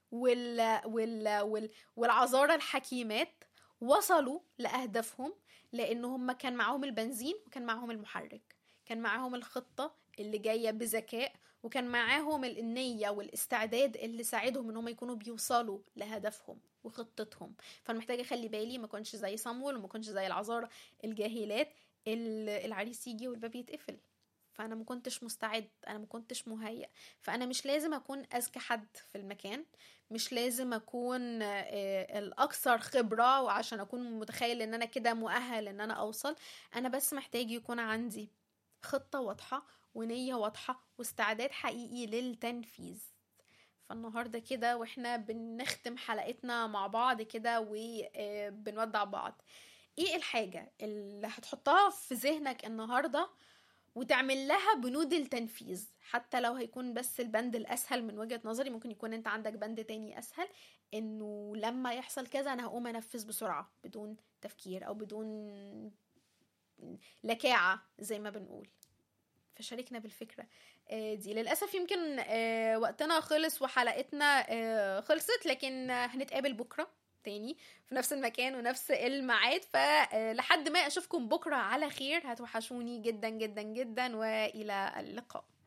وال... وال... وال... والعذارى الحكيمات وصلوا لأهدافهم لأن هم كان معاهم البنزين وكان معاهم المحرك كان معاهم الخطة اللي جاية بذكاء وكان معاهم النية والاستعداد اللي ساعدهم ان هم يكونوا بيوصلوا لهدفهم وخطتهم فانا محتاجة اخلي بالي ما كنش زي صمول وما كنش زي العذارى الجاهلات العريس يجي والباب يتقفل فانا ما كنتش مستعد انا ما كنتش مهيأ فانا مش لازم اكون اذكى حد في المكان مش لازم اكون الاكثر خبره وعشان اكون متخيل ان انا كده مؤهل ان انا اوصل انا بس محتاج يكون عندي خطه واضحه ونيه واضحه واستعداد حقيقي للتنفيذ فالنهارده كده واحنا بنختم حلقتنا مع بعض كده وبنودع بعض ايه الحاجه اللي هتحطها في ذهنك النهارده وتعمل لها بنود التنفيذ حتى لو هيكون بس البند الاسهل من وجهه نظري ممكن يكون انت عندك بند تاني اسهل انه لما يحصل كذا انا هقوم انفذ بسرعه بدون تفكير او بدون لكاعه زي ما بنقول فشاركنا بالفكره دي للاسف يمكن وقتنا خلص وحلقتنا خلصت لكن هنتقابل بكره تاني في نفس المكان ونفس الميعاد فلحد ما اشوفكم بكره على خير هتوحشوني جدا جدا جدا والى اللقاء